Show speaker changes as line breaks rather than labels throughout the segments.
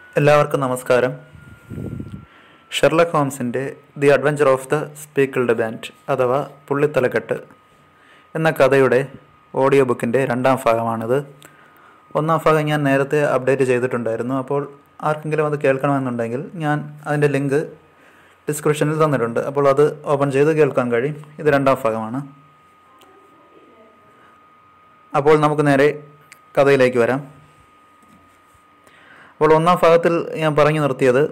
എല്ലാവർക്കും നമസ്കാരം ഷെർലക് ഹോംസിൻ്റെ the adventure of the speckled band അഥവാ പുള്ളിത്തലക്കെട്ട് എന്ന കഥയുടെ ഓഡിയോ ബുക്കിൻ്റെ രണ്ടാം ഭാഗമാണിത് ഒന്നാം ഭാഗം ഞാൻ നേരത്തെ അപ്ഡേറ്റ് ചെയ്തിട്ടുണ്ടായിരുന്നു അപ്പോൾ ആർക്കെങ്കിലും അത് കേൾക്കണമെന്നുണ്ടെങ്കിൽ ഞാൻ അതിൻ്റെ ലിങ്ക് ഡിസ്ക്രിപ്ഷനിൽ തന്നിട്ടുണ്ട് അപ്പോൾ അത് ഓപ്പൺ ചെയ്ത് കേൾക്കാൻ കഴിയും ഇത് രണ്ടാം ഭാഗമാണ് അപ്പോൾ നമുക്ക് നേരെ കഥയിലേക്ക് വരാം അപ്പോൾ ഒന്നാം ഭാഗത്തിൽ ഞാൻ പറഞ്ഞു നിർത്തിയത്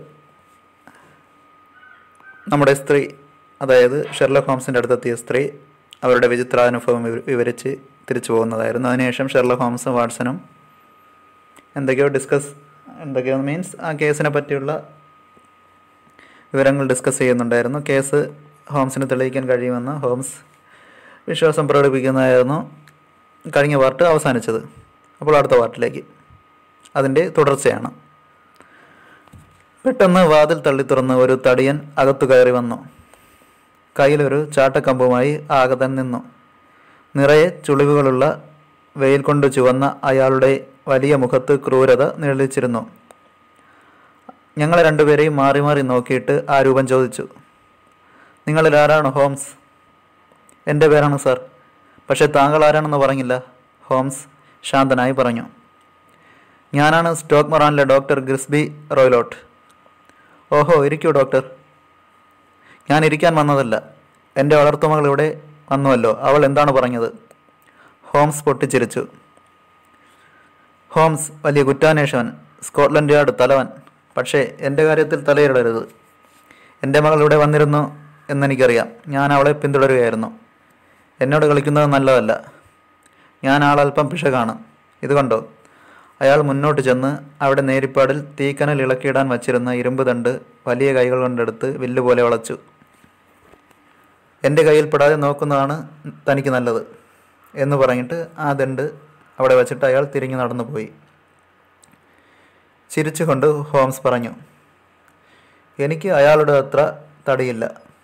നമ്മുടെ സ്ത്രീ അതായത് ഷെർലക് ഹോംസിൻ്റെ അടുത്തെത്തിയ സ്ത്രീ അവരുടെ വിചിത്രാനുഭവം വിവ- വിവരിച്ച് തിരിച്ചു പോകുന്നതായിരുന്നു അതിനുശേഷം ഷെർലക് ഹോംസും വാട്സണും എന്തൊക്കെയോ ഡിസ്കസ് എന്തൊക്കെയോ മീൻസ് ആ കേസിനെ പറ്റിയുള്ള വിവരങ്ങൾ ഡിസ്കസ് ചെയ്യുന്നുണ്ടായിരുന്നു കേസ് ഹോംസിന് തെളിയിക്കാൻ കഴിയുമെന്ന് ഹോംസ് വിശ്വാസം പ്രകടിപ്പിക്കുന്നതായിരുന്നു കഴിഞ്ഞ പാർട്ട് അവസാനിച്ചത് അപ്പോൾ അടുത്ത പാർട്ടിലേക്ക് അതിൻ്റെ തുടർച്ചയാണ് പെട്ടെന്ന് വാതിൽ തള്ളി തുറന്ന് ഒരു തടിയൻ അകത്തു കയറി വന്നു കയ്യിലൊരു ചാട്ടക്കമ്പുമായി ആഗതൻ നിന്നു നിറയെ ചുളിവുകളുള്ള വെയിൽ കൊണ്ട് ചുവന്ന അയാളുടെ വലിയ മുഖത്ത് ക്രൂരത നിഴലിച്ചിരുന്നു ഞങ്ങളെ രണ്ടുപേരെയും മാറി മാറി നോക്കിയിട്ട് ആ രൂപം ചോദിച്ചു നിങ്ങളിൽ ആരാണ് ഹോംസ് എൻ്റെ പേരാണ് സാർ പക്ഷേ താങ്കൾ ആരാണെന്ന് പറഞ്ഞില്ല ഹോംസ് ശാന്തനായി പറഞ്ഞു ഞാനാണ് സ്റ്റോക്ക് മൊറാനിലെ ഡോക്ടർ ഗ്രിസ്ബി റോയ്ലോട്ട് ഓഹോ ഇരിക്കൂ ഡോക്ടർ ഞാൻ ഇരിക്കാൻ വന്നതല്ല എൻ്റെ വളർത്തുമകൾ ഇവിടെ വന്നുവല്ലോ അവൾ എന്താണ് പറഞ്ഞത് ഹോംസ് പൊട്ടിച്ചിരിച്ചു ഹോംസ് വലിയ കുറ്റാന്വേഷകൻ സ്കോട്ട്ലൻഡ് യാർഡ് തലവൻ പക്ഷേ എൻ്റെ കാര്യത്തിൽ തലയിടരുത് എൻ്റെ മകൾ ഇവിടെ വന്നിരുന്നു എന്നെനിക്കറിയാം ഞാൻ അവളെ പിന്തുടരുകയായിരുന്നു എന്നോട് കളിക്കുന്നത് നല്ലതല്ല ഞാൻ ആളല്പം പിശകാണ് ഇത് കണ്ടോ അയാൾ മുന്നോട്ട് ചെന്ന് അവിടെ നേരിപ്പാടിൽ തീക്കനൽ ഇളക്കിയിടാൻ വച്ചിരുന്ന ഇരുമ്പ് തണ്ട് വലിയ കൈകൾ കൊണ്ടെടുത്ത് വില്ലുപോലെ വളച്ചു എൻ്റെ കയ്യിൽ പെടാതെ നോക്കുന്നതാണ് തനിക്ക് നല്ലത് എന്ന് പറഞ്ഞിട്ട് ആ ദണ്ട് അവിടെ വച്ചിട്ട് അയാൾ തിരിഞ്ഞു നടന്നു പോയി ചിരിച്ചുകൊണ്ട് ഹോംസ് പറഞ്ഞു എനിക്ക് അയാളുടെ അത്ര തടിയില്ല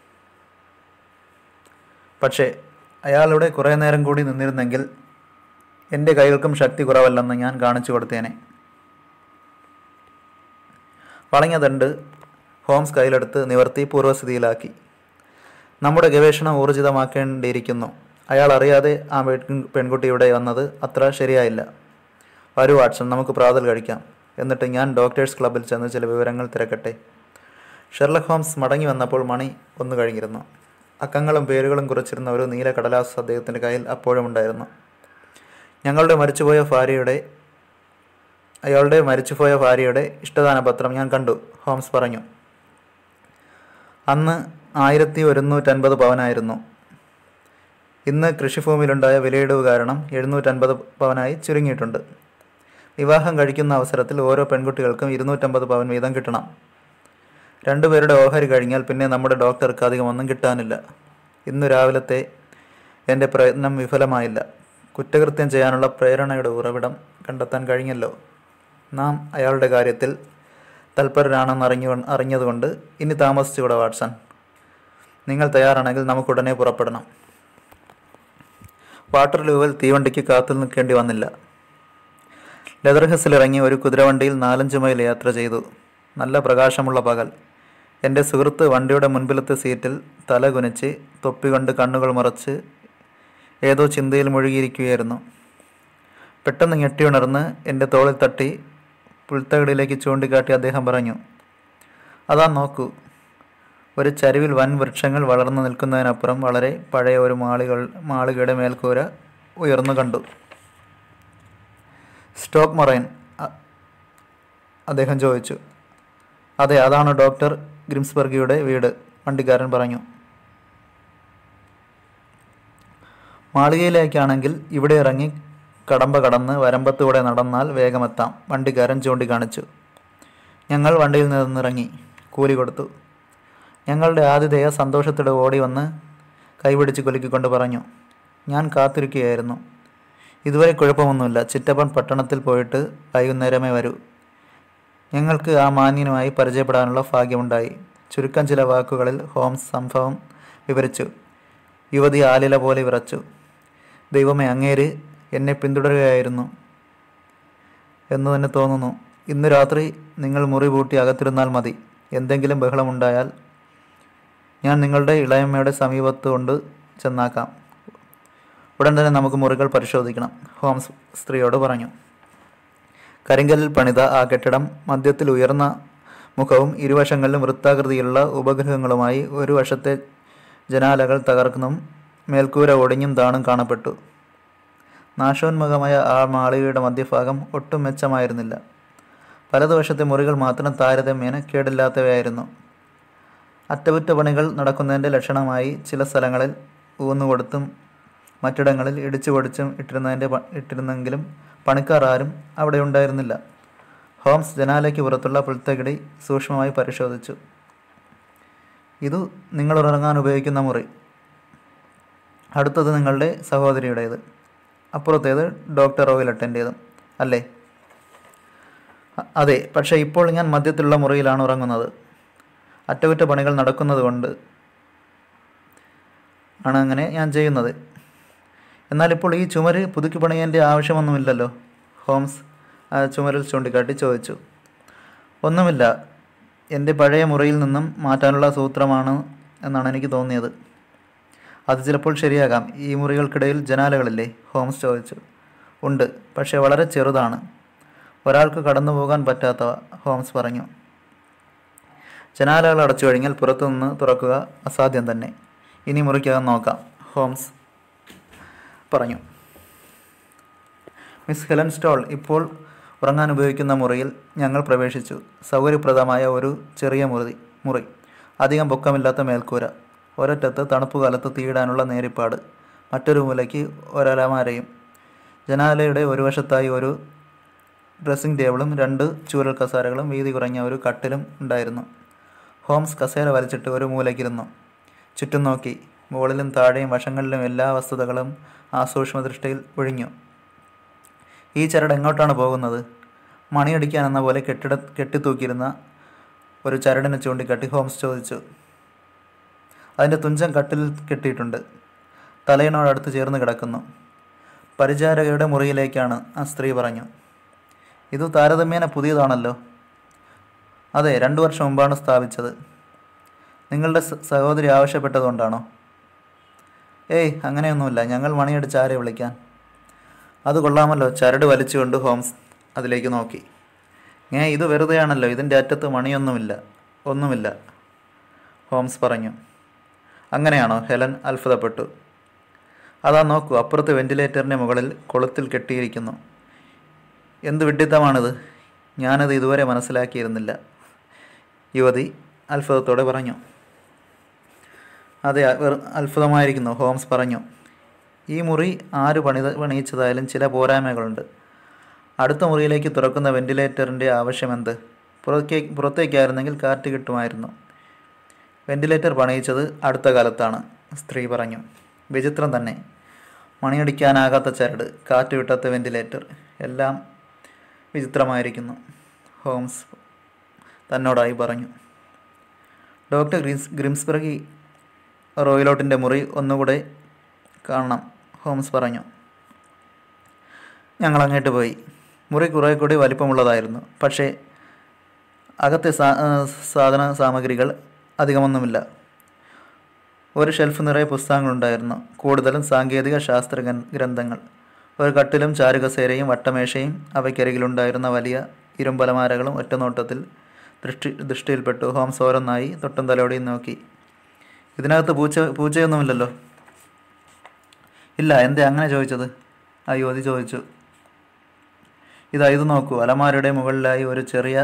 പക്ഷേ അയാളുടെ കുറേ നേരം കൂടി നിന്നിരുന്നെങ്കിൽ എൻ്റെ കൈകൾക്കും ശക്തി കുറവല്ലെന്ന് ഞാൻ കാണിച്ചു കൊടുത്തേനെ വളഞ്ഞതണ്ട് ഹോംസ് കയ്യിലെടുത്ത് നിവർത്തി പൂർവ്വസ്ഥിതിയിലാക്കി നമ്മുടെ ഗവേഷണം ഊർജിതമാക്കേണ്ടിയിരിക്കുന്നു അയാൾ അറിയാതെ ആ പെൺ- പെൺകുട്ടി ഇവിടെ വന്നത് അത്ര ശരിയായില്ല വരൂ വാട്സൺ നമുക്ക് പ്രാതൽ കഴിക്കാം എന്നിട്ട് ഞാൻ ഡോക്ടേഴ്സ് ക്ലബ്ബിൽ ചെന്ന് ചില വിവരങ്ങൾ തിരക്കട്ടെ ഷെർലക് ഹോംസ് മടങ്ങി വന്നപ്പോൾ മണി ഒന്ന് കഴിഞ്ഞിരുന്നു അക്കങ്ങളും പേരുകളും കുറിച്ചിരുന്ന ഒരു നീല കടലാസ് അദ്ദേഹത്തിൻ്റെ കയ്യിൽ അപ്പോഴും ഉണ്ടായിരുന്നു ഞങ്ങളുടെ മരിച്ചുപോയ ഭാര്യയുടെ അയാളുടെ മരിച്ചുപോയ ഭാര്യയുടെ ഇഷ്ടദാന പത്രം ഞാൻ കണ്ടു ഹോംസ് പറഞ്ഞു അന്ന് ആയിരത്തി ഒരുന്നൂറ്റൻപത് പവനായിരുന്നു ഇന്ന് കൃഷിഭൂമിയിലുണ്ടായ വിലയിടിവ് കാരണം എഴുന്നൂറ്റൻപത് പവനായി ചുരുങ്ങിയിട്ടുണ്ട് വിവാഹം കഴിക്കുന്ന അവസരത്തിൽ ഓരോ പെൺകുട്ടികൾക്കും ഇരുന്നൂറ്റമ്പത് പവൻ വീതം കിട്ടണം രണ്ടുപേരുടെ ഓഹരി കഴിഞ്ഞാൽ പിന്നെ നമ്മുടെ ഡോക്ടർക്ക് അധികമൊന്നും കിട്ടാനില്ല ഇന്നു രാവിലത്തെ എൻ്റെ പ്രയത്നം വിഫലമായില്ല കുറ്റകൃത്യം ചെയ്യാനുള്ള പ്രേരണയുടെ ഉറവിടം കണ്ടെത്താൻ കഴിഞ്ഞല്ലോ നാം അയാളുടെ കാര്യത്തിൽ തൽപരരാണെന്ന് അറിഞ്ഞു അറിഞ്ഞതുകൊണ്ട് ഇനി താമസിച്ചുകൂടെ വാട്സൺ നിങ്ങൾ തയ്യാറാണെങ്കിൽ നമുക്കുടനെ പുറപ്പെടണം വാട്ടർലൂവിൽ തീവണ്ടിക്ക് കാത്തു നിൽക്കേണ്ടി വന്നില്ല ലെതർഹസിലിറങ്ങി ഒരു കുതിരവണ്ടിയിൽ നാലഞ്ച് മൈൽ യാത്ര ചെയ്തു നല്ല പ്രകാശമുള്ള പകൽ എൻ്റെ സുഹൃത്ത് വണ്ടിയുടെ മുൻപിലത്തെ സീറ്റിൽ തല കുനിച്ച് തൊപ്പി കൊണ്ട് കണ്ണുകൾ മറച്ച് ഏതോ ചിന്തയിൽ മുഴുകിയിരിക്കുകയായിരുന്നു പെട്ടെന്ന് ഞെട്ടിയുണർന്ന് എൻ്റെ തോളിൽ തട്ടി പുൽത്തകടിയിലേക്ക് ചൂണ്ടിക്കാട്ടി അദ്ദേഹം പറഞ്ഞു അതാ നോക്കൂ ഒരു ചരിവിൽ വൻ വൃക്ഷങ്ങൾ വളർന്നു നിൽക്കുന്നതിനപ്പുറം വളരെ പഴയ ഒരു മാളികൾ മാളികയുടെ മേൽക്കൂര ഉയർന്നു കണ്ടു സ്റ്റോക്ക് മറൈൻ അ- അദ്ദേഹം ചോദിച്ചു അതെ അതാണ് ഡോക്ടർ ഗ്രിംസ്ബർഗിയുടെ വീട് വണ്ടിക്കാരൻ പറഞ്ഞു മാളികയിലേക്കാണെങ്കിൽ ഇവിടെ ഇറങ്ങി കടമ്പ കടന്ന് വരമ്പത്തൂടെ നടന്നാൽ വേഗമെത്താം വണ്ടിക്കാരൻ ചൂണ്ടിക്കാണിച്ചു ഞങ്ങൾ വണ്ടിയിൽ നിന്നിറങ്ങി കൂലി കൊടുത്തു ഞങ്ങളുടെ ആതിഥേയ സന്തോഷത്തോടെ ഓടി വന്ന് കൈപിടിച്ച് കുലുക്കിക്കൊണ്ട് പറഞ്ഞു ഞാൻ കാത്തിരിക്കുകയായിരുന്നു ഇതുവരെ കുഴപ്പമൊന്നുമില്ല ചിറ്റപ്പൻ പട്ടണത്തിൽ പോയിട്ട് വൈകുന്നേരമേ വരൂ ഞങ്ങൾക്ക് ആ മാന്യനുമായി പരിചയപ്പെടാനുള്ള ഭാഗ്യമുണ്ടായി ചുരുക്കം ചില വാക്കുകളിൽ ഹോംസ് സംഭവം വിവരിച്ചു യുവതി ആലില പോലെ വിറച്ചു ദൈവമേ അങ്ങേര് എന്നെ പിന്തുടരുകയായിരുന്നു എന്ന് തന്നെ തോന്നുന്നു ഇന്ന് രാത്രി നിങ്ങൾ മുറി പൂട്ടി അകത്തിരുന്നാൽ മതി എന്തെങ്കിലും ബഹളമുണ്ടായാൽ ഞാൻ നിങ്ങളുടെ ഇളയമ്മയുടെ സമീപത്ത് കൊണ്ട് ചെന്നാക്കാം ഉടൻ തന്നെ നമുക്ക് മുറികൾ പരിശോധിക്കണം ഹോംസ് സ്ത്രീയോട് പറഞ്ഞു കരിങ്കല്ലിൽ പണിത ആ കെട്ടിടം മധ്യത്തിൽ ഉയർന്ന മുഖവും ഇരുവശങ്ങളിലും വൃത്താകൃതിയിലുള്ള ഉപഗ്രഹങ്ങളുമായി ഒരു വശത്തെ ജനാലകൾ തകർക്കുന്നതും മേൽക്കൂര ഒടിഞ്ഞും താണും കാണപ്പെട്ടു നാശോന്മുഖമായ ആ മാളികയുടെ മധ്യഭാഗം ഒട്ടും മെച്ചമായിരുന്നില്ല വലതുവശത്തെ മുറികൾ മാത്രം താരതമ്യേന കേടില്ലാത്തവയായിരുന്നു അറ്റകുറ്റപ്പണികൾ നടക്കുന്നതിൻ്റെ ലക്ഷണമായി ചില സ്ഥലങ്ങളിൽ ഊന്നുകൊടുത്തും മറ്റിടങ്ങളിൽ ഇടിച്ചു പൊടിച്ചും ഇട്ടിരുന്നതിൻ്റെ പ- ഇട്ടിരുന്നെങ്കിലും പണിക്കാർ ആരും അവിടെ ഉണ്ടായിരുന്നില്ല ഹോംസ് ജനാലയ്ക്ക് പുറത്തുള്ള പുൽത്തകിടി സൂക്ഷ്മമായി പരിശോധിച്ചു ഇത് നിങ്ങൾ ഉറങ്ങാൻ ഉപയോഗിക്കുന്ന മുറി അടുത്തത് നിങ്ങളുടെ സഹോദരിയുടേത് അപ്പുറത്തേത് ഡോക്ടർ റോയിലട്ടൻ്റേതും അല്ലേ അ- അതെ പക്ഷേ ഇപ്പോൾ ഞാൻ മധ്യത്തിലുള്ള മുറിയിലാണ് ഉറങ്ങുന്നത് അറ്റകുറ്റപ്പണികൾ നടക്കുന്നത് കൊണ്ട് ആണ് അങ്ങനെ ഞാൻ ചെയ്യുന്നത് എന്നാൽ ഇപ്പോൾ ഈ ചുമര് പുതുക്കി പണിയേണ്ട ആവശ്യമൊന്നുമില്ലല്ലോ ഹോംസ് ആ ചുമരിൽ ചൂണ്ടിക്കാട്ടി ചോദിച്ചു ഒന്നുമില്ല എൻ്റെ പഴയ മുറിയിൽ നിന്നും മാറ്റാനുള്ള സൂത്രമാണ് എന്നാണ് എനിക്ക് തോന്നിയത് അത് ചിലപ്പോൾ ശരിയാകാം ഈ മുറികൾക്കിടയിൽ ജനാലകളില്ലേ ഹോംസ് ചോദിച്ചു ഉണ്ട് പക്ഷേ വളരെ ചെറുതാണ് ഒരാൾക്ക് കടന്നു പോകാൻ പറ്റാത്തവ ഹോംസ് പറഞ്ഞു ജനാലകൾ അടച്ചു കഴിഞ്ഞാൽ പുറത്തുനിന്ന് തുറക്കുക അസാധ്യം തന്നെ ഇനി മുറിക്കകം നോക്കാം ഹോംസ് പറഞ്ഞു മിസ് ഹെലൻ സ്റ്റോൾ ഇപ്പോൾ ഉറങ്ങാൻ ഉപയോഗിക്കുന്ന മുറിയിൽ ഞങ്ങൾ പ്രവേശിച്ചു സൗകര്യപ്രദമായ ഒരു ചെറിയ മുറി മുറി അധികം പൊക്കമില്ലാത്ത മേൽക്കൂര ഒരറ്റത്ത് തണുപ്പുകാലത്ത് തീയിടാനുള്ള നേരിപ്പാട് മറ്റൊരു മൂലയ്ക്ക് ഒരലമാരയും ജനാലയുടെ ഒരു വശത്തായി ഒരു ഡ്രസ്സിംഗ് ടേബിളും രണ്ട് ചൂരൽ കസാരകളും വീതി കുറഞ്ഞ ഒരു കട്ടിലും ഉണ്ടായിരുന്നു ഹോംസ് കസേര വലിച്ചിട്ട് ഒരു മൂലയ്ക്കിരുന്നു ചുറ്റും നോക്കി മുകളിലും താഴെയും വശങ്ങളിലും എല്ലാ വസ്തുതകളും ആ സൂക്ഷ്മദൃഷ്ടിയിൽ ഒഴിഞ്ഞു ഈ ചരട് എങ്ങോട്ടാണ് പോകുന്നത് മണിയടിക്കാൻ എന്ന പോലെ കെട്ടിട കെട്ടിത്തൂക്കിയിരുന്ന ഒരു ചരടിനെ ചൂണ്ടിക്കാട്ടി ഹോംസ് ചോദിച്ചു അതിൻ്റെ തുഞ്ചം കട്ടിൽ കെട്ടിയിട്ടുണ്ട് തലയിനോടടുത്ത് ചേർന്ന് കിടക്കുന്നു പരിചാരകയുടെ മുറിയിലേക്കാണ് ആ സ്ത്രീ പറഞ്ഞു ഇത് താരതമ്യേന പുതിയതാണല്ലോ അതെ രണ്ടു വർഷം മുമ്പാണ് സ്ഥാപിച്ചത് നിങ്ങളുടെ സ- സഹോദരി ആവശ്യപ്പെട്ടതുകൊണ്ടാണോ ഏയ് അങ്ങനെയൊന്നുമില്ല ഞങ്ങൾ മണിയടിച്ച് ആരെ വിളിക്കാൻ അത് കൊള്ളാമല്ലോ ചരട് വലിച്ചുകൊണ്ട് ഹോംസ് അതിലേക്ക് നോക്കി ഏ ഇത് വെറുതെയാണല്ലോ ഇതിൻ്റെ അറ്റത്ത് മണിയൊന്നുമില്ല ഒന്നുമില്ല ഹോംസ് പറഞ്ഞു അങ്ങനെയാണോ ഹെലൻ അത്ഭുതപ്പെട്ടു അതാ നോക്കൂ അപ്പുറത്ത് വെന്റിലേറ്ററിൻ്റെ മുകളിൽ കൊളുത്തിൽ കെട്ടിയിരിക്കുന്നു എന്ത് വിഡ്ഢിത്തമാണിത് ഞാനത് ഇതുവരെ മനസ്സിലാക്കിയിരുന്നില്ല യുവതി അത്ഭുതത്തോടെ പറഞ്ഞു അതെ വെറു അത്ഭുതമായിരിക്കുന്നു ഹോംസ് പറഞ്ഞു ഈ മുറി ആര് പണിത പണിയിച്ചതായാലും ചില പോരായ്മകളുണ്ട് അടുത്ത മുറിയിലേക്ക് തുറക്കുന്ന വെന്റിലേറ്ററിൻ്റെ ആവശ്യമെന്ത് പുറത്തേ പുറത്തേക്കായിരുന്നെങ്കിൽ കാറ്റ് കിട്ടുമായിരുന്നു വെന്റിലേറ്റർ പണിയിച്ചത് അടുത്ത കാലത്താണ് സ്ത്രീ പറഞ്ഞു വിചിത്രം തന്നെ മണിയടിക്കാനാകാത്ത ചരട് കാറ്റ് വിട്ടാത്ത വെന്റിലേറ്റർ എല്ലാം വിചിത്രമായിരിക്കുന്നു ഹോംസ് തന്നോടായി പറഞ്ഞു ഡോക്ടർ ഗ്രിംസ് ഗ്രിംസ്ബർഗി റോയിലോട്ടിൻ്റെ മുറി ഒന്നുകൂടെ കാണണം ഹോംസ് പറഞ്ഞു ഞങ്ങൾ അങ്ങോട്ട് പോയി മുറി കുറേ കൂടി വലിപ്പമുള്ളതായിരുന്നു പക്ഷേ അകത്തെ സാ ആ, സാധന സാമഗ്രികൾ അധികമൊന്നുമില്ല ഒരു ഷെൽഫ് നിറയെ പുസ്തകങ്ങളുണ്ടായിരുന്നു കൂടുതലും സാങ്കേതിക ശാസ്ത്ര ഗ്രന്ഥ- ഗ്രന്ഥങ്ങൾ ഒരു കട്ടിലും ചാരുകസേരയും വട്ടമേശയും അവയ്ക്കരികിലുണ്ടായിരുന്ന വലിയ ഇരുമ്പലമാരകളും ഒറ്റനോട്ടത്തിൽ ദൃഷ്ടി ദൃഷ്ടിയിൽപ്പെട്ടു ഹോംസ് ഓരോന്നായി തൊട്ടും തലോടിയും നോക്കി ഇതിനകത്ത് പൂച്ച പൂച്ചയൊന്നുമില്ലല്ലോ ഇല്ല എന്തേ അങ്ങനെ ചോദിച്ചത് ആ യുവതി ചോദിച്ചു ഇതാ ഇത് നോക്കൂ അലമാരയുടെ മുകളിലായി ഒരു ചെറിയ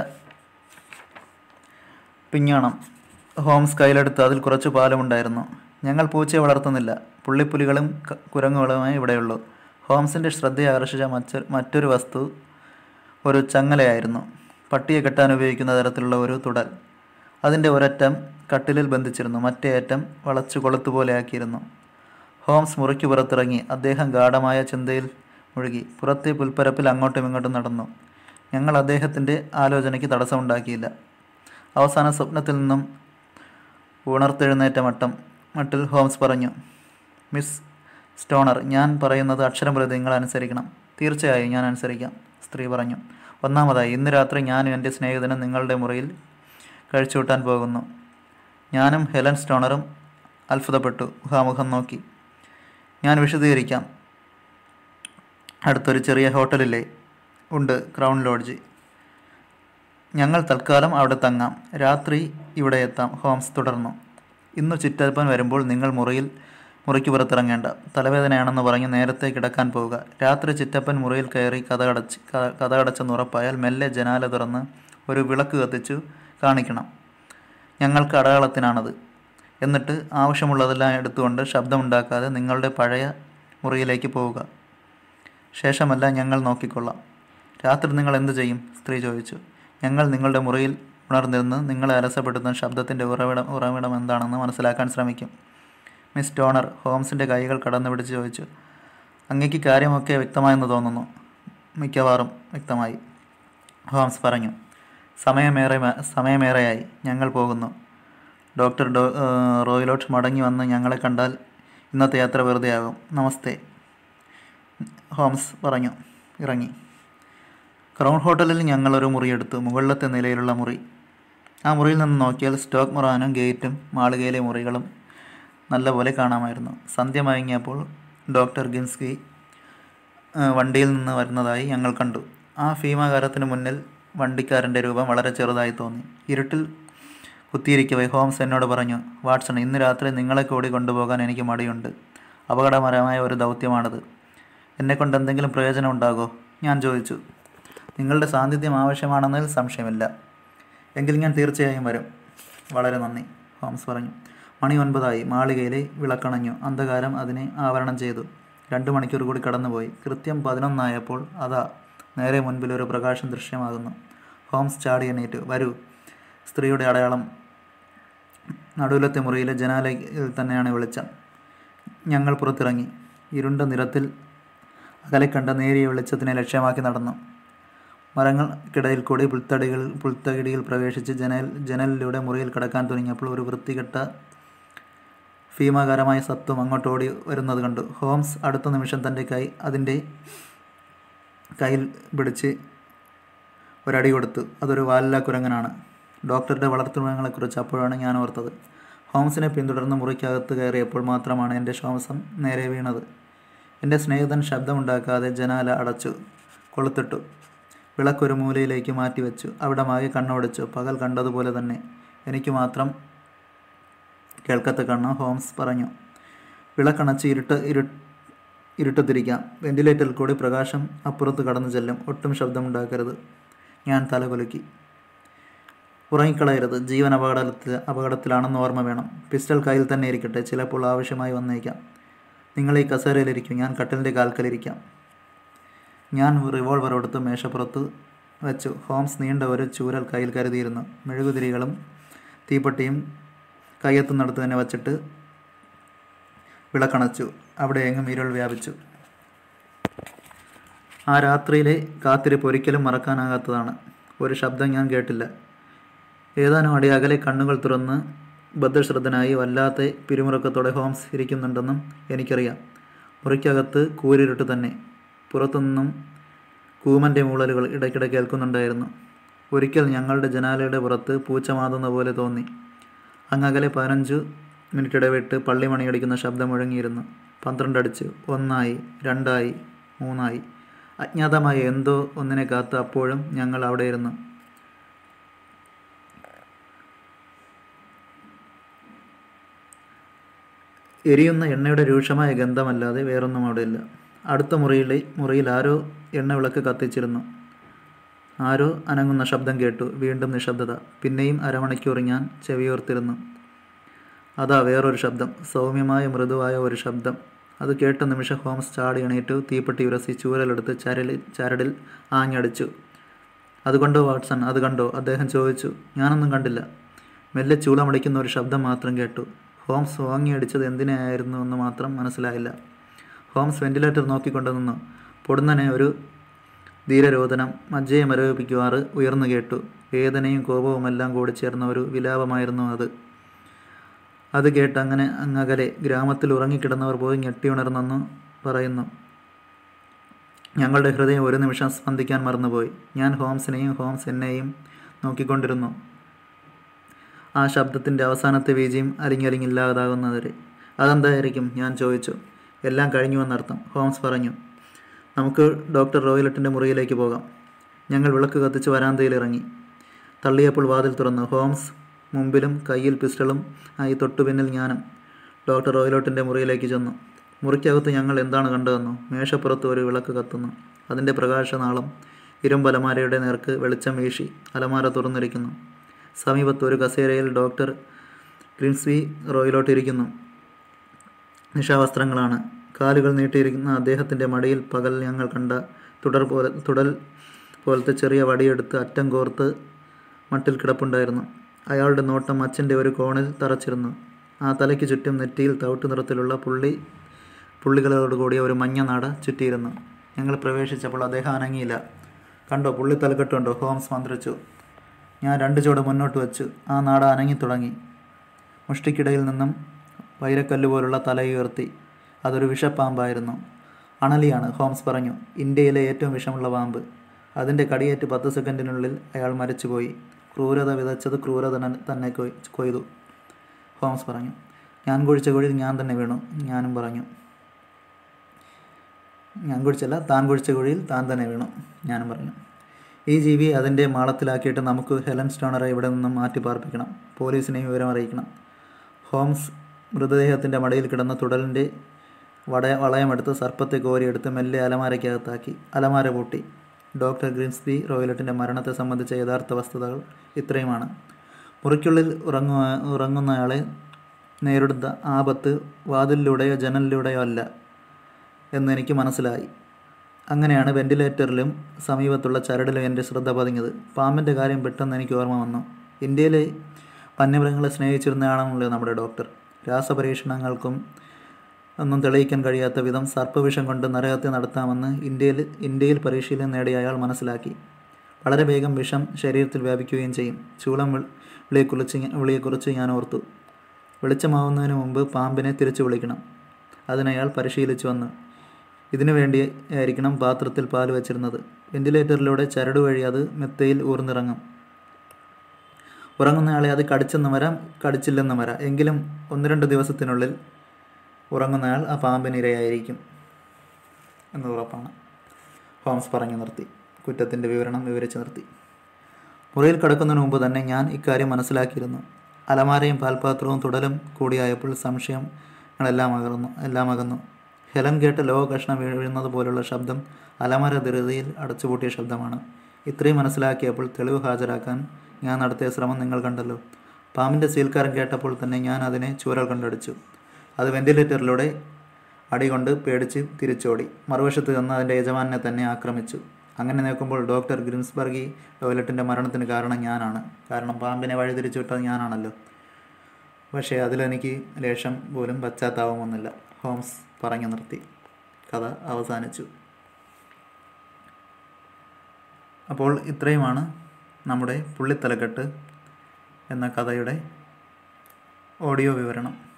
പിഞ്ഞാണം ഹോംസ് കയ്യിലെടുത്ത് അതിൽ കുറച്ച് പാലുമുണ്ടായിരുന്നു ഞങ്ങൾ പൂച്ചയെ വളർത്തുന്നില്ല പുള്ളിപ്പുലികളും ക- കുരങ്ങുകളുമേ ഇവിടെയുള്ളൂ ഹോംസിൻ്റെ ശ്രദ്ധയെ ആകർഷിച്ച മറ്റ മറ്റൊരു വസ്തു ഒരു ചങ്ങലയായിരുന്നു പട്ടിയെ കെട്ടാൻ ഉപയോഗിക്കുന്ന തരത്തിലുള്ള ഒരു തുടൽ അതിൻ്റെ ഒരറ്റം കട്ടിലിൽ ബന്ധിച്ചിരുന്നു മറ്റേ അറ്റം വളച്ചു കൊളുത്തുപോലെയാക്കിയിരുന്നു ഹോംസ് മുറിക്ക് പുറത്തിറങ്ങി അദ്ദേഹം ഗാഠമായ ചിന്തയിൽ മുഴുകി പുറത്തെ പുൽപ്പരപ്പിൽ അങ്ങോട്ടും ഇങ്ങോട്ടും നടന്നു ഞങ്ങൾ അദ്ദേഹത്തിൻ്റെ ആലോചനയ്ക്ക് തടസ്സമുണ്ടാക്കിയില്ല അവസാന സ്വപ്നത്തിൽ നിന്നും ഉണർത്തെഴുന്നേറ്റ മട്ടം മട്ടിൽ ഹോംസ് പറഞ്ഞു മിസ് സ്റ്റോണർ ഞാൻ പറയുന്നത് അക്ഷരം പ്രതി നിങ്ങൾ അനുസരിക്കണം തീർച്ചയായും ഞാൻ അനുസരിക്കാം സ്ത്രീ പറഞ്ഞു ഒന്നാമതായി ഇന്ന് രാത്രി ഞാനും എൻ്റെ സ്നേഹിതനും നിങ്ങളുടെ മുറിയിൽ കഴിച്ചുകൂട്ടാൻ പോകുന്നു ഞാനും ഹെലൻ സ്റ്റോണറും അത്ഭുതപ്പെട്ടു മുഖാമുഖം നോക്കി ഞാൻ വിശദീകരിക്കാം അടുത്തൊരു ചെറിയ ഹോട്ടലില്ലേ ഉണ്ട് ക്രൗൺ ലോഡ്ജ് ഞങ്ങൾ തൽക്കാലം അവിടെ തങ്ങാം രാത്രി ഇവിടെ എത്താം ഹോംസ് തുടർന്നു ഇന്നു ചിറ്റപ്പൻ വരുമ്പോൾ നിങ്ങൾ മുറിയിൽ മുറിക്ക് പുറത്തിറങ്ങേണ്ട തലവേദനയാണെന്ന് പറഞ്ഞ് നേരത്തെ കിടക്കാൻ പോവുക രാത്രി ചിറ്റപ്പൻ മുറിയിൽ കയറി കഥകടച്ച് ക- കഥകടച്ചെന്ന് ഉറപ്പായാൽ മെല്ലെ ജനാല തുറന്ന് ഒരു വിളക്ക് കത്തിച്ചു കാണിക്കണം ഞങ്ങൾക്ക് അടയാളത്തിനാണത് എന്നിട്ട് ആവശ്യമുള്ളതെല്ലാം എടുത്തുകൊണ്ട് ശബ്ദമുണ്ടാക്കാതെ നിങ്ങളുടെ പഴയ മുറിയിലേക്ക് പോവുക ശേഷമല്ല ഞങ്ങൾ നോക്കിക്കൊള്ളാം രാത്രി നിങ്ങൾ എന്തു ചെയ്യും സ്ത്രീ ചോദിച്ചു ഞങ്ങൾ നിങ്ങളുടെ മുറിയിൽ ഉണർന്നിരുന്ന് നിങ്ങളെ അലസപ്പെടുത്തുന്ന ശബ്ദത്തിൻ്റെ ഉറവിടം ഉറവിടം എന്താണെന്ന് മനസ്സിലാക്കാൻ ശ്രമിക്കും മിസ് ടോണർ ഹോംസിൻ്റെ കൈകൾ കടന്നു പിടിച്ച് ചോദിച്ചു അങ്ങേക്ക് കാര്യമൊക്കെ വ്യക്തമായെന്ന് തോന്നുന്നു മിക്കവാറും വ്യക്തമായി ഹോംസ് പറഞ്ഞു സമയമേറെ സമയമേറെയായി ഞങ്ങൾ പോകുന്നു ഡോക്ടർ ഡോ ഏഹ് റോയിലോട്ട് മടങ്ങി വന്ന് ഞങ്ങളെ കണ്ടാൽ ഇന്നത്തെ യാത്ര വെറുതെയാകും നമസ്തേ ഹോംസ് പറഞ്ഞു ഇറങ്ങി ക്രൗൺ ഹോട്ടലിൽ ഞങ്ങളൊരു മുറിയെടുത്തു മുകളിലത്തെ നിലയിലുള്ള മുറി ആ മുറിയിൽ നിന്ന് നോക്കിയാൽ സ്റ്റോക്ക് മൊറാനും ഗേറ്റും മാളികയിലെ മുറികളും നല്ലപോലെ കാണാമായിരുന്നു സന്ധ്യ മയങ്ങിയപ്പോൾ ഡോക്ടർ ഗിൻസ്കി ആ, വണ്ടിയിൽ നിന്ന് വരുന്നതായി ഞങ്ങൾ കണ്ടു ആ ഭീമാകാരത്തിന് മുന്നിൽ വണ്ടിക്കാരൻ്റെ രൂപം വളരെ ചെറുതായി തോന്നി ഇരുട്ടിൽ കുത്തിയിരിക്കവേ ഹോംസ് എന്നോട് പറഞ്ഞു വാട്സൺ ഇന്ന് രാത്രി നിങ്ങളെ കൂടി കൊണ്ടുപോകാൻ എനിക്ക് മടിയുണ്ട് അപകടകരമായ ഒരു ദൗത്യമാണത് എന്നെക്കൊണ്ട് എന്തെങ്കിലും പ്രയോജനം ഉണ്ടാകോ ഞാൻ ചോദിച്ചു നിങ്ങളുടെ സാന്നിധ്യം ആവശ്യമാണെന്നതിൽ സംശയമില്ല എങ്കിൽ ഞാൻ തീർച്ചയായും വരും വളരെ നന്ദി ഹോംസ് പറഞ്ഞു മണി ഒൻപതായി മാളികയിലെ വിളക്കണഞ്ഞു അന്ധകാരം അതിനെ ആവരണം ചെയ്തു രണ്ട് മണിക്കൂർ കൂടി കടന്നുപോയി കൃത്യം പതിനൊന്നായപ്പോൾ അതാ നേരെ മുൻപിൽ ഒരു പ്രകാശം ദൃശ്യമാകുന്നു ഹോംസ് ചാടി എണീറ്റു വരൂ സ്ത്രീയുടെ അടയാളം നടുവിലത്തെ മുറിയിലെ ജനാലയിൽ തന്നെയാണ് വെളിച്ചം ഞങ്ങൾ പുറത്തിറങ്ങി ഇരുണ്ട നിറത്തിൽ അകലെ കണ്ട നേരിയ വെളിച്ചത്തിനെ ലക്ഷ്യമാക്കി നടന്നു മരങ്ങൾക്കിടയിൽ കൂടി പുൽത്തടികൾ പുൽത്തകിടിയിൽ പ്രവേശിച്ച് ജനൽ ജനലിലൂടെ മുറിയിൽ കടക്കാൻ തുടങ്ങിയപ്പോൾ ഒരു വൃത്തികെട്ട ഭീമാകാരമായ സത്വം അങ്ങോട്ട് ഓടി വരുന്നത് കണ്ടു ഹോംസ് അടുത്ത നിമിഷം തൻ്റെ കൈ അതിൻ്റെ കയ്യിൽ പിടിച്ച് ഒരടി കൊടുത്തു അതൊരു വാലില്ല കുരങ്ങനാണ് ഡോക്ടറുടെ വളർത്തുമൃഗങ്ങളെക്കുറിച്ച് അപ്പോഴാണ് ഞാൻ ഓർത്തത് ഹോംസിനെ പിന്തുടർന്ന് മുറിക്കകത്ത് കയറിയപ്പോൾ മാത്രമാണ് എൻ്റെ ശ്വാസം നേരെ വീണത് എൻ്റെ സ്നേഹിതൻ ശബ്ദമുണ്ടാക്കാതെ ജനാല അടച്ചു കൊളുത്തിട്ടു വിളക്കൊരു മൂലയിലേക്ക് മാറ്റിവെച്ചു അവിടെ മാകെ കണ്ണോടിച്ചു പകൽ കണ്ടതുപോലെ തന്നെ എനിക്ക് മാത്രം കേൾക്കത്ത കണ്ണ് ഹോംസ് പറഞ്ഞു വിളക്കണച്ച് ഇരുട്ട് ഇരു ഇരുട്ടത്തിരിക്കാം വെന്റിലേറ്ററിൽ കൂടി പ്രകാശം അപ്പുറത്ത് കടന്നു ചെല്ലും ഒട്ടും ശബ്ദമുണ്ടാക്കരുത് ഞാൻ തലകുലുക്കി ഉറങ്ങിക്കളയരുത് ജീവൻ അപകടത്തിൽ അപകടത്തിലാണെന്ന് ഓർമ്മ വേണം പിസ്റ്റൾ കയ്യിൽ തന്നെ ഇരിക്കട്ടെ ചിലപ്പോൾ ആവശ്യമായി വന്നേക്കാം നിങ്ങൾ ഈ കസേരയിലിരിക്കും ഞാൻ കട്ടിലിൻ്റെ കാൽക്കലിരിക്കാം ഞാൻ റിവോൾവർ എടുത്ത് മേശപ്പുറത്ത് വെച്ചു ഹോംസ് നീണ്ട ഒരു ചൂരൽ കയ്യിൽ കരുതിയിരുന്നു മെഴുകുതിരികളും തീപ്പെട്ടിയും കയ്യെത്തുന്നിടത്ത് തന്നെ വച്ചിട്ട് വിളക്കണച്ചു അവിടെ എങ്ങും ഇരുൾ വ്യാപിച്ചു ആ രാത്രിയിലെ കാത്തിരിപ്പ് ഒരിക്കലും മറക്കാനാകാത്തതാണ് ഒരു ശബ്ദം ഞാൻ കേട്ടില്ല ഏതാനും അടി അകലെ കണ്ണുകൾ തുറന്ന് ബദ്ധശ്രദ്ധനായി വല്ലാത്ത പിരിമുറുക്കത്തോടെ ഹോംസ് ഇരിക്കുന്നുണ്ടെന്നും എനിക്കറിയാം മുറിക്കകത്ത് കൂരിരുട്ട് തന്നെ പുറത്തുനിന്നും കൂമൻ്റെ മൂളലുകൾ ഇടയ്ക്കിടെ കേൾക്കുന്നുണ്ടായിരുന്നു ഒരിക്കൽ ഞങ്ങളുടെ ജനാലയുടെ പുറത്ത് പൂച്ച മാതുന്ന പോലെ തോന്നി അങ്ങകലെ പതിനഞ്ചു മിനിറ്റ് ഇടവിട്ട് പള്ളിമണിയടിക്കുന്ന ശബ്ദം മുഴങ്ങിയിരുന്നു പന്ത്രണ്ടടിച്ച് ഒന്നായി രണ്ടായി മൂന്നായി അജ്ഞാതമായ എന്തോ ഒന്നിനെ കാത്ത് അപ്പോഴും ഞങ്ങൾ അവിടെ ഇരുന്നു എരിയുന്ന എണ്ണയുടെ രൂക്ഷമായ ഗന്ധമല്ലാതെ വേറൊന്നും അവിടെയില്ല അടുത്ത മുറിയിലെ മുറിയിൽ ആരോ എണ്ണ വിളക്ക് കത്തിച്ചിരുന്നു ആരോ അനങ്ങുന്ന ശബ്ദം കേട്ടു വീണ്ടും നിശബ്ദത പിന്നെയും അരമണിക്കൂർ ഞാൻ ചെവിയോർത്തിരുന്നു അതാ വേറൊരു ശബ്ദം സൗമ്യമായ മൃദുവായ ഒരു ശബ്ദം അത് കേട്ട നിമിഷം ഹോംസ് ചാടി എണീറ്റു തീപ്പെട്ടി ഉരസി ചൂരലെടുത്ത് ചരലിൽ ചരടിൽ ആഞ്ഞടിച്ചു അത് കണ്ടോ വാട്സൺ അത് കണ്ടോ അദ്ദേഹം ചോദിച്ചു ഞാനൊന്നും കണ്ടില്ല മെല്ലെ ചൂളമടിക്കുന്ന ഒരു ശബ്ദം മാത്രം കേട്ടു ഹോംസ് വാങ്ങിയടിച്ചത് എന്തിനായിരുന്നു എന്ന് മാത്രം മനസ്സിലായില്ല ഹോംസ് വെന്റിലേറ്റർ നോക്കിക്കൊണ്ട് നിന്നു പൊടുന്നനെ ഒരു ധീരരോധനം മജ്ജയെ മരവിപ്പിക്കുവാറ് ഉയർന്നു കേട്ടു വേദനയും കോപവുമെല്ലാം കൂടി ചേർന്ന ഒരു വിലാപമായിരുന്നു അത് അത് കേട്ട് അങ്ങനെ അങ്ങകലെ ഗ്രാമത്തിൽ ഉറങ്ങിക്കിടന്നവർ പോയി ഞെട്ടിയുണർന്നെന്ന് പറയുന്നു ഞങ്ങളുടെ ഹൃദയം ഒരു നിമിഷം സ്പന്ദിക്കാൻ മറന്നുപോയി ഞാൻ ഹോംസിനെയും ഹോംസ് എന്നെയും നോക്കിക്കൊണ്ടിരുന്നു ആ ശബ്ദത്തിൻ്റെ അവസാനത്തെ വീജിയും അലിങ്ങലിങ്ങില്ലാതാകുന്നവരെ അതെന്തായിരിക്കും ഞാൻ ചോദിച്ചു എല്ലാം കഴിഞ്ഞുവെന്നർത്ഥം ഹോംസ് പറഞ്ഞു നമുക്ക് ഡോക്ടർ റോയിലറ്റിൻ്റെ മുറിയിലേക്ക് പോകാം ഞങ്ങൾ വിളക്ക് കത്തിച്ച് വരാന്തയിൽ ഇറങ്ങി തള്ളിയപ്പോൾ വാതിൽ തുറന്നു ഹോംസ് മുമ്പിലും കയ്യിൽ പിസ്റ്റളും ആയി തൊട്ടുപിന്നിൽ ഞാനും ഡോക്ടർ റോയിലോട്ടിൻ്റെ മുറിയിലേക്ക് ചെന്നു മുറിക്കകത്ത് ഞങ്ങൾ എന്താണ് കണ്ടതെന്നോ മേശപ്പുറത്ത് ഒരു വിളക്ക് കത്തുന്നു അതിൻ്റെ പ്രകാശനാളം ഇരുമ്പലമാരയുടെ നേർക്ക് വെളിച്ചം വീശി അലമാര തുറന്നിരിക്കുന്നു സമീപത്ത് ഒരു കസേരയിൽ ഡോക്ടർ ഗ്രിംസ്ബി റോയിലോട്ടിരിക്കുന്നു നിശാവസ്ത്രങ്ങളാണ് കാലുകൾ നീട്ടിയിരിക്കുന്ന അദ്ദേഹത്തിൻ്റെ മടിയിൽ പകൽ ഞങ്ങൾ കണ്ട തുടർ പോലെ തുടൽ പോലത്തെ ചെറിയ വടിയെടുത്ത് അറ്റം കോർത്ത് മട്ടിൽ കിടപ്പുണ്ടായിരുന്നു അയാളുടെ നോട്ടം അച്ഛൻ്റെ ഒരു കോണിൽ തറച്ചിരുന്നു ആ തലയ്ക്ക് ചുറ്റും നെറ്റിയിൽ തവിട്ട് നിറത്തിലുള്ള പുള്ളി പുള്ളികളോട് കൂടിയ ഒരു മഞ്ഞ നാട ചുറ്റിയിരുന്നു ഞങ്ങൾ പ്രവേശിച്ചപ്പോൾ അദ്ദേഹം അനങ്ങിയില്ല കണ്ടോ പുള്ളി തലക്കെട്ടുണ്ടോ ഹോംസ് മന്ത്രിച്ചു ഞാൻ രണ്ട് ചുവട് മുന്നോട്ട് വെച്ചു ആ നാട അനങ്ങി തുടങ്ങി മുഷ്ടിക്കിടയിൽ നിന്നും വൈരക്കല്ല് പോലുള്ള തലയുയർത്തി അതൊരു വിഷപ്പാമ്പായിരുന്നു അണലിയാണ് ഹോംസ് പറഞ്ഞു ഇന്ത്യയിലെ ഏറ്റവും വിഷമുള്ള പാമ്പ് അതിൻ്റെ കടിയേറ്റ് പത്ത് സെക്കൻഡിനുള്ളിൽ അയാൾ മരിച്ചുപോയി ക്രൂരത വിതച്ചത് ക്രൂരത തന്നെ- തന്നെ കൊയ്- കൊയ്തു ഹോംസ് പറഞ്ഞു ഞാൻ കുഴിച്ച കുഴിയിൽ ഞാൻ തന്നെ വീണു ഞാനും പറഞ്ഞു ഞാൻ കുഴിച്ചല്ല താൻ കുഴിച്ച കുഴിയിൽ താൻ തന്നെ വീണു ഞാനും പറഞ്ഞു ഈ ജീവി അതിൻ്റെ മാളത്തിലാക്കിയിട്ട് നമുക്ക് ഹെലൻ സ്റ്റോണറെ ഇവിടെ നിന്നും മാറ്റി പാർപ്പിക്കണം പോലീസിനെയും വിവരം അറിയിക്കണം ഹോംസ് മൃതദേഹത്തിൻ്റെ മടയിൽ കിടന്ന തുടലിൻ്റെ വട വളയമെടുത്ത് സർപ്പത്തെ കോരിയെടുത്ത് മെല്ലെ അലമാരയ്ക്കകത്താക്കി അലമാര പൂട്ടി ഡോക്ടർ ഗ്രിൻസ്ബി റോയിലറ്റിൻ്റെ മരണത്തെ സംബന്ധിച്ച യഥാർത്ഥ വസ്തുതകൾ ഇത്രയുമാണ് മുറിക്കുള്ളിൽ ഉറങ്ങുക ഉറങ്ങുന്നയാളെ നേരിടുന്ന ആപത്ത് വാതിലിലൂടെയോ ജനലിലൂടെയോ അല്ല എന്നെനിക്ക് മനസ്സിലായി അങ്ങനെയാണ് വെന്റിലേറ്ററിലും സമീപത്തുള്ള ചരടിലും എൻ്റെ ശ്രദ്ധ പതിഞ്ഞത് പാമ്പിൻ്റെ കാര്യം പെട്ടെന്ന് എനിക്ക് ഓർമ്മ വന്നു ഇന്ത്യയിലെ വന്യമൃഗങ്ങളെ സ്നേഹിച്ചിരുന്നയാണല്ലോ നമ്മുടെ ഡോക്ടർ രാസപരീക്ഷണങ്ങൾക്കും ഒന്നും തെളിയിക്കാൻ കഴിയാത്ത വിധം സർപ്പവിഷം കൊണ്ട് നരഹത്യ നടത്താമെന്ന് ഇന്ത്യയിൽ ഇന്ത്യയിൽ പരിശീലനം നേടിയ അയാൾ മനസ്സിലാക്കി വളരെ വേഗം വിഷം ശരീരത്തിൽ വ്യാപിക്കുകയും ചെയ്യും ചൂളം വിളി- വിളിയെക്കുറിച്ച് ഞ- വിളിയെക്കുറിച്ച് ഞാൻ ഓർത്തു വെളിച്ചമാവുന്നതിന് മുമ്പ് പാമ്പിനെ തിരിച്ചു വിളിക്കണം അതിനയാൾ പരിശീലിച്ചു വന്നു ഇതിനു വേണ്ടി ആയിരിക്കണം പാത്രത്തിൽ പാൽ വെച്ചിരുന്നത് വെന്റിലേറ്ററിലൂടെ ചരട് വഴി അത് മെത്തയിൽ ഊർന്നിറങ്ങും ഉറങ്ങുന്നയാളെ അത് കടിച്ചെന്ന് വരാം കടിച്ചില്ലെന്ന് വരാം എങ്കിലും ഒന്ന് രണ്ട് ദിവസത്തിനുള്ളിൽ ഉറങ്ങുന്നയാൾ ആ പാമ്പിനിരയായിരിക്കും എന്ന് ഉറപ്പാണ് ഹോംസ് പറഞ്ഞു നിർത്തി കുറ്റത്തിൻ്റെ വിവരണം വിവരിച്ചു നിർത്തി മുറിയിൽ കിടക്കുന്നതിന് മുമ്പ് തന്നെ ഞാൻ ഇക്കാര്യം മനസ്സിലാക്കിയിരുന്നു അലമാരയും പാൽപാത്രവും തുടലും കൂടിയായപ്പോൾ സംശയങ്ങളെല്ലാം അകർന്നു എല്ലാം അകന്നു ഹെലൻ കേട്ട ലോക കഷ്ണം വീഴുന്നത് പോലുള്ള ശബ്ദം അലമാര ധൃതിയിൽ അടച്ചുപൂട്ടിയ ശബ്ദമാണ് ഇത്രയും മനസ്സിലാക്കിയപ്പോൾ തെളിവ് ഹാജരാക്കാൻ ഞാൻ നടത്തിയ ശ്രമം നിങ്ങൾ കണ്ടല്ലോ പാമ്പിൻ്റെ സീൽക്കാരൻ കേട്ടപ്പോൾ തന്നെ ഞാൻ അതിനെ ചൂരൽ കൊണ്ടടിച്ചു അത് വെന്റിലേറ്ററിലൂടെ അടികൊണ്ട് പേടിച്ച് തിരിച്ചോടി മറുവശത്ത് നിന്ന് അതിൻ്റെ യജമാനെ തന്നെ ആക്രമിച്ചു അങ്ങനെ നോക്കുമ്പോൾ ഡോക്ടർ ഗ്രിംസ്ബർഗി ടോയ്ലറ്റിൻ്റെ മരണത്തിന് കാരണം ഞാനാണ് കാരണം പാമ്പിനെ വഴിതിരിച്ചു വിട്ടത് ഞാനാണല്ലോ പക്ഷേ അതിലെനിക്ക് ലേശം പോലും പശ്ചാത്താപമൊന്നുമില്ല ഹോംസ് പറഞ്ഞു നിർത്തി കഥ അവസാനിച്ചു അപ്പോൾ ഇത്രയുമാണ് നമ്മുടെ പുള്ളിത്തലക്കെട്ട് എന്ന കഥയുടെ ഓഡിയോ വിവരണം